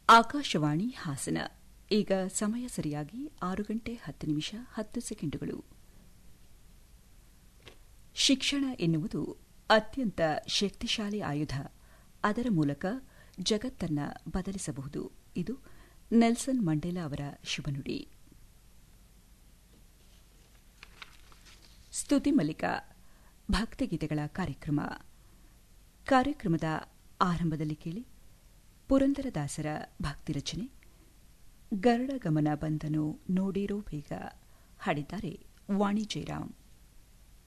ಆಕಾಶವಾಣಿ ಹಾಸನ ಈಗ ಸಮಯ ಸರಿಯಾಗಿ ಆರು ಗಂಟೆ ಹತ್ತು ನಿಮಿಷ ಹತ್ತು ಸೆಕೆಂಡುಗಳು ಶಿಕ್ಷಣ ಎನ್ನುವುದು ಅತ್ಯಂತ ಶಕ್ತಿಶಾಲಿ ಆಯುಧ ಅದರ ಮೂಲಕ ಜಗತ್ತನ್ನ ಬದಲಿಸಬಹುದು ಇದು ನೆಲ್ಸನ್ ಮಂಡೇಲಾ ಅವರ ಶುಭನುಡಿ ಸ್ತುತಿ ಮಲ್ಲಿಕ ಭಕ್ತಿಗೀತೆಗಳ ಕಾರ್ಯಕ್ರಮ ಕಾರ್ಯಕ್ರಮದ ಆರಂಭದಲ್ಲಿ ಕೇಳಿ ಪುರಂದರದಾಸರ ಭಕ್ತಿ ರಚನೆ ಗರುಡ ಗಮನ ಬಂದನು ನೋಡಿರೋ ಬೇಗ ಹಾಡಿದ್ದಾರೆ ವಾಣಿ ಜಯರಾಮ್